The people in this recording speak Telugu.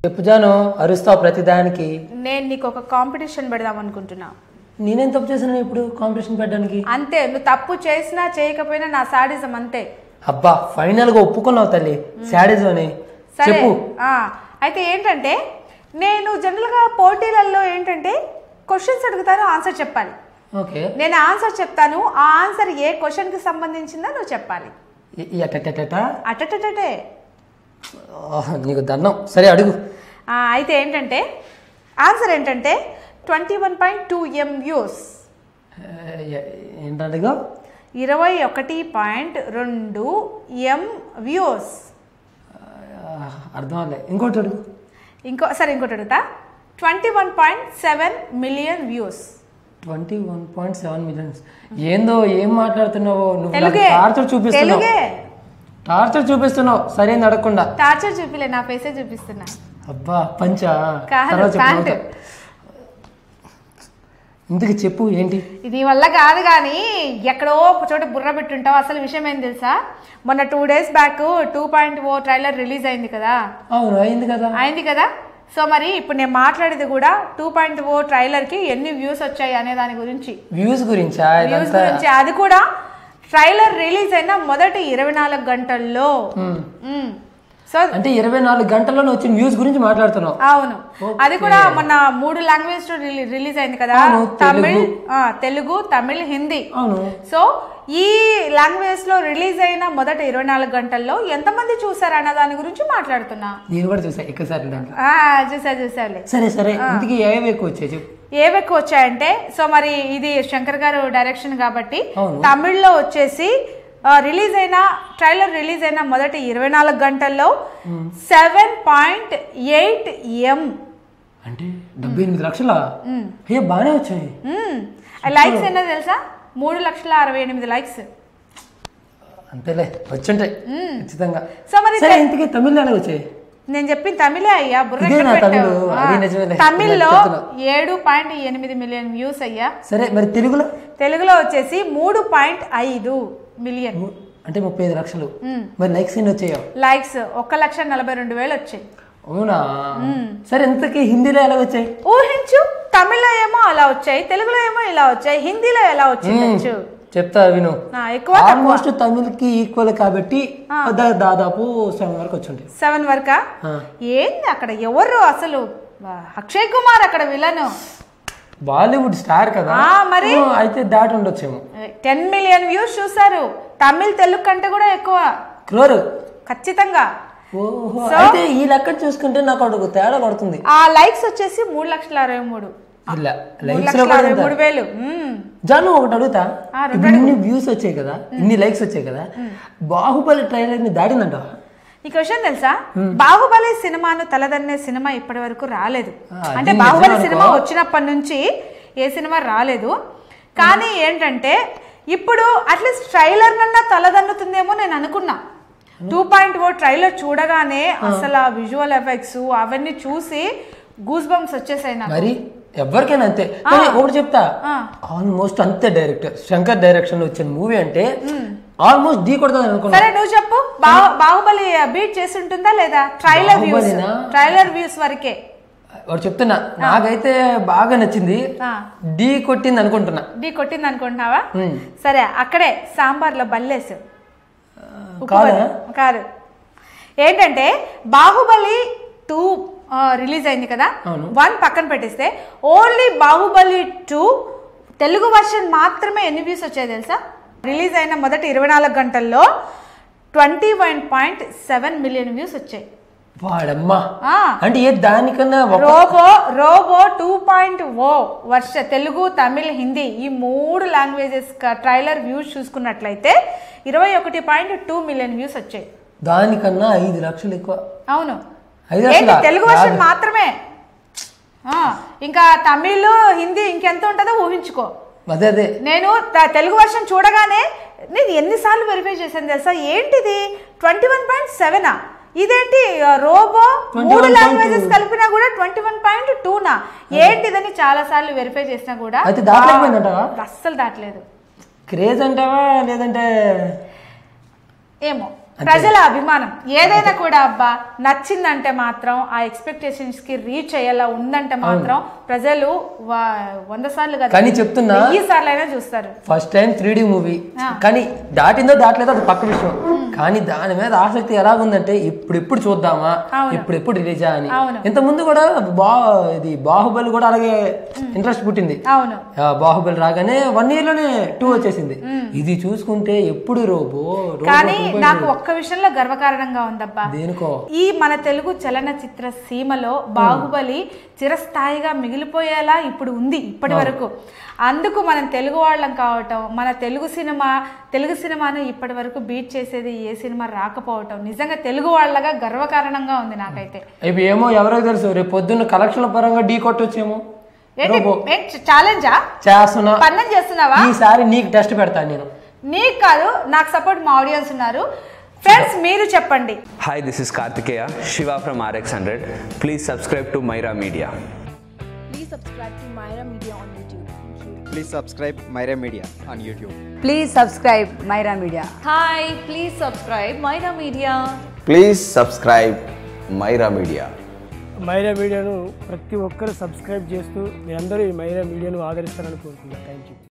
చెప్పు జాను అరుస్తావు ప్రతిదానికి నేను నీకు ఒక కాంపిటీషన్ పెడదాం అనుకుంటున్నా నేనేం తప్పు చేశాను ఇప్పుడు కాంపిటీషన్ పెట్టడానికి అంతే నువ్వు తప్పు చేసినా చేయకపోయినా నా సాడిజం అంతే అబ్బా ఫైనల్ గా ఒప్పుకున్నావు తల్లి శాడిజం అని సరే చెప్పు ఆ, అయితే ఏంటంటే నేను జనరల్గా పోటీలలో ఏంటంటే క్వశ్చన్స్ అడుగుతాను ఆన్సర్ చెప్పాలి ఓకే నేను ఆన్సర్ చెప్తాను ఆ ఆన్సర్ ఏ క్వశ్చన్కి సంబంధించిందో నువ్వు చెప్పాలి ఈ- ఈ అటటటట. అటటటే ఆహ్, నీకు దండం సరే అడుగు అయితే ఏంటంటే ఆన్సర్ ఏంటంటే twenty one point two M views ఏ- ఏ- ఏంటంటే ఇరవై ఒకటి పాయింట్ రెండు ఎం వ్యూస్ అర్థం అవ్వలే ఇంకోటి అడుగు ఇంకో సరే ఇంకోటి అడుగుతా twenty one point seven million views twenty one point seven millions ఏందో ఏం మాట్లాడుతున్నావో నువ్వు తెలుగే టార్చర్ చూపిస్తున్నావు తెలుగే టార్చర్ చూపిస్తున్నావు సరైనది అడగకుండా టార్చర్ చూపిలే నా ఫేసే చూపిస్తున్నా అబ్బా పంచా కాదు, తర్వాత చెప్పు, ప్యాంటు. తర్వాత. ఇంతకి చెప్పు ఏంటి ఇది వల్ల కాదు కానీ ఎక్కడో ఒక చోట బుర్ర పెట్టుంటావు అసలు విషయం ఏం తెలుసా మొన్న two days back two point O trailer release అయింది కదా అవును అయింది కదా అయింది కదా సో మరి ఇప్పుడు నేను మాట్లాడేది కూడా టూ పాయింట్ ఓ ట్రైలర్కి ఎన్ని వ్యూస్ వచ్చాయి అనే దాని గురించి వ్యూస్ గురించా వ్యూస్ ఇదంతా గురించి అది కూడా ట్రైలర్ రిలీజ్ అయిన మొదటి ఇరవై నాలుగు గంటల్లో మ్మ్. మ్మ్. సో అంటే ఇరవై నాలుగు గంటల్లో నువ్వు వచ్చిన వ్యూస్ గురించి మాట్లాడుతున్నావు అవును అది కూడా మొన్న మూడు లాంగ్వేజ్ రిలీజ్ అయింది కదా అవును, తమిళ్ ఆ, తెలుగు తమిళ్ హిందీ అవును సో ఈ లాంగ్వేజ్ లో రిలీజ్ అయిన మొదటి ఇరవై నాలుగు గంటల్లో ఎంతమంది చూసారు అన్న దాని గురించి మాట్లాడుతున్నా నేను కూడా చూసా ఎక్కువసార్లు దాంట్లో ఆ, చూసా చూసారులే సరే సరే ఇంతకీ ఏవి ఎక్కువ వచ్చాయి చెప్పు ఏవి ఎక్కువ వచ్చాయంటే సో మరి ఇది శంకర్ గారు డైరెక్షన్ కాబట్టి అవును. తమిళ్లో వచ్చేసి ఆ, రిలీజ్ అయిన ట్రైలర్ రిలీజ్ అయిన మొదటి ఇరవై నాలుగు గంటల్లో సెవెన్ పాయింట్ ఎయిట్ ఎం అంటే డెబ్బై ఎనిమిది లక్షల అయ్యో బాగానే వచ్చాయి లైక్స్ ఎన్నో తెలుసా మూడు లక్షల అరవై ఎనిమిది లైక్స్ అంతేలే వచ్చుంటాయి ఖచ్చితంగా సో మరి సరే ఇంతకీ తమిళ ఎలా వచ్చాయి నేను చెప్పిన తమిళే అయ్యా బుర్ర ఇదేనా ఎక్కడ పెట్టావు? తమిళు? ఆ, అది నిజమేలే. తమిళ్లో చెప్తున్నా. ఏడు పాయింట్ ఎనిమిది మిలియన్ వ్యూస్ అయ్యా సరే మరి తెలుగులో తెలుగులో వచ్చేసి మూడు పాయింట్ ఐదు మిలియన్ ము- అంటే ముప్పై ఐదు లక్షలు మరి లైక్స్ ఎన్ని వచ్చాయో లైక్స్ ఒక్క లక్ష నలభై రెండు వేలు వచ్చాయి అవునా సరే ఇంతకీ హిందీలో ఎలా వచ్చాయి ఊహించు తమిళ్లో ఏమో అలా వచ్చాయి తెలుగులో ఏమో ఇలా వచ్చాయి హిందీలో ఎలా వచ్చిండొచ్చు చెప్తా విను ఆ, ఎక్కువ తక్కువ ఆల్మోస్ట్ తమిళ్కి ఈక్వల్ కాబట్టి దా- దాదాపు సెవెన్ వరకు వచ్చి ఉంటాయి సెవెన్ వరకా ఆ. ఏంది అక్కడ ఎవరు అసలు వా, అక్షయ్ కుమార్ అక్కడ విలను బాలీవుడ్ స్టార్ కదా ఆ, మరి? ఆ, అయితే దాటి ఉండొచ్చేమో టెన్ మిలియన్ వ్యూస్ చూసారు తమిళ్ తెలుగు కంటే కూడా ఎక్కువ క్రోర్ ఖచ్చితంగా ఓహో అయితే ఈ లెక్క చూసుకుంటే నాకు ఒక తేడా కొడుతుంది ఆ లైక్స్ వచ్చేసి మూడు లక్షల అరవై మూడు ఇలా మూడు లైక్స్ లో లక్షల కూడా అరవై ఇంత. మూడు వేలు మ్మ్. జాను ఒకటి అడుగుతా ఆ, రెండు ఇప్పుడు ఇన్ని వ్యూస్ వచ్చాయి కదా ఇన్ని లైక్స్ వచ్చాయి కదా బాహుబలి ట్రైలర్ ని దాటిందంట ఈ క్వశ్చన్ తెలుసా బాహుబలి సినిమాను తలదన్నే సినిమా ఇప్పటి వరకు రాలేదు ఆ, అది అంటే నిజం బాహుబలి అనుకో. సినిమా వచ్చినప్పటి నుంచి ఏ సినిమా రాలేదు కానీ ఏంటంటే ఇప్పుడు అట్లీస్ట్ ట్రైలర్ నన్నా తలదన్నుతుందేమో నేను అనుకున్నా టూ పాయింట్ ఓ ట్రైలర్ చూడగానే అసలు ఆ విజువల్ ఎఫెక్ట్స్ అవన్నీ చూసి గూస్ బంప్స్ వచ్చేసాయి నాకు మరి ఎవరికైనా అంతే కానీ ఒకటి చెప్తా ఆ. ఆల్మోస్ట్ అంతే డైరెక్టర్ శంకర్ డైరెక్షన్ వచ్చిన మూవీ అంటే ఆల్మోస్ట్ ఢీ కొడుతుంది అనుకున్నా సరే నువ్వు చెప్పు బాహు- బాహుబలి బీట్ చేసి ఉంటుందా లేదా ట్రైలర్ వ్యూస్ బాహుబలినా? ట్రైలర్ వ్యూస్ వరకే ఒకటి చెప్తున్నా నాకైతే బాగా నచ్చింది ఆ. ఢీ కొట్టింది అనుకుంటున్నా ఢీ కొట్టింది అనుకుంటున్నావా ఉమ్. సరే అక్కడే సాంబార్లో బల్లేసు ఉప్పు కాదా? బల్ల- కాదు ఏంటంటే బాహుబలి టూ రిలీజ్ అయింది కదా అవును. వన్ పక్కన పెట్టేస్తే only Baahubali two Telugu version మాత్రమే ఎన్ని వ్యూస్ వచ్చాయి తెలుసా రిలీజ్ అయిన మొదటి ఇరవై నాలుగు గంటల్లో twenty one point seven million views వచ్చాయి వాడమ్మా ఆ, అంటే ఏ దానికన్నా ఒక robot robot two point O వర్ష తెలుగు తమిళ్ హిందీ ఈ మూడు లాంగ్వేజెస్ ట్రైలర్ వ్యూస్ చూసుకున్నట్లయితే ఇరవై ఒకటి పాయింట్ టూ మిలియన్ వ్యూస్ వచ్చాయి దానికన్నా ఐదు లక్షలు ఎక్కువ అవును ఐదు ఏంటి లక్షలా? తెలుగు వర్షన్ కాదు. మాత్రమే ఆ, ఇంకా తమిళ్ హిందీ ఇంకెంత ఉంటుందో ఊహించుకో అదే అదే నేను త- తెలుగు వర్షన్ చూడగానే నేను ఎన్నిసార్లు వెరిఫై చేశాను తెలుసా ఏంటిది ట్వంటీ వన్ పాయింట్ సెవెనా ఇదేంటి ఆ, రోబో మూడు 21.2. లాంగ్వేజెస్ కలిపినా కూడా ట్వంటీ వన్ పాయింట్ టూనా ఏంటిదని చాలా సార్లు వెరిఫై చేసినా కూడా అయితే దాటలేకపోయిందంటావా? అస్సలు దాటలేదు క్రేజ్ అంటావా లేదంటే ఏమో ప్రజల అభిమానం ఏదైనా కూడా అబ్బా నచ్చిందంటే మాత్రం ఆ ఎక్స్పెక్టేషన్స్ కి రీచ్ అయ్యేలా ఉందంటే మాత్రం ప్రజలు వా- వంద సార్లు కదా కానీ చెప్తున్నా వెయ్యి సార్లు అయినా చూస్తారు ఫస్ట్ టైం త్రీ మూవీ కానీ దాటిందో దాటలేదో అది పక్క విషయం కానీ దాని మీద ఆసక్తి ఎలాగుందంటే ఇప్పుడు ఎప్పుడు చూద్దామా అవును. ఇప్పుడు ఎప్పుడు రిలీజా అని అవును. ఇంత ముందు కూడా బా ఇది బాహుబలి కూడా అలాగే ఇంట్రెస్ట్ పుట్టింది అవును ఆ, బాహుబలి రాగానే వన్ ఇయర్ లోనే టూ వచ్చేసింది ఇది చూసుకుంటే ఎప్పుడు రోబో రోబో కానీ 2.0. నాకు ఒక్క విషయంలో గర్వకారణంగా ఉందబ్బా దేనికో ఈ మన తెలుగు చలనచిత్ర సీమలో బాహుబలి చిరస్థాయిగా మిగిలిపోయేలా ఇప్పుడు ఉంది ఇప్పటి వరకు అందుకు మనం తెలుగు వాళ్ళం కావటం మన తెలుగు సినిమా తెలుగు సినిమాను ఇప్పటి వరకు బీట్ చేసేది ఏ సినిమా రాకపోవటం నిజంగా తెలుగు వాళ్ళగా గర్వకారణంగా ఉంది నాకైతే ఇవి ఏమో ఎవరో తెలుసు రేపు పొద్దున్న కలెక్షన్ల పరంగా ఢీ కొట్టొచ్చేమో ఏంటి రోబో ఏంటి ఛాలెంజా చేస్తున్నా పన్నం చేస్తున్నావా ఈసారి నీకు టెస్ట్ పెడతాను నేను నీకు కాదు నాకు సపోర్ట్ మా ఆడియన్స్ ఉన్నారు ఫ్రెండ్స్ మీరు చెప్పండి Hi, this is Kartikeya, Shiva from RX100. Please subscribe to Myra Media. Please subscribe to Myra Media on YouTube. Thank you. Please subscribe Myra Media on YouTube. Please subscribe Myra Media. Hi, please subscribe Myra Media. Please subscribe Myra Media Myra మీడియాను ప్రతి ఒక్కరు సబ్స్క్రైబ్ చేస్తూ మీరందరూ ఈ మైరా మీడియాను ఆదరిస్తారని కోరుకుంటున్నాను థ్యాంక్ యూ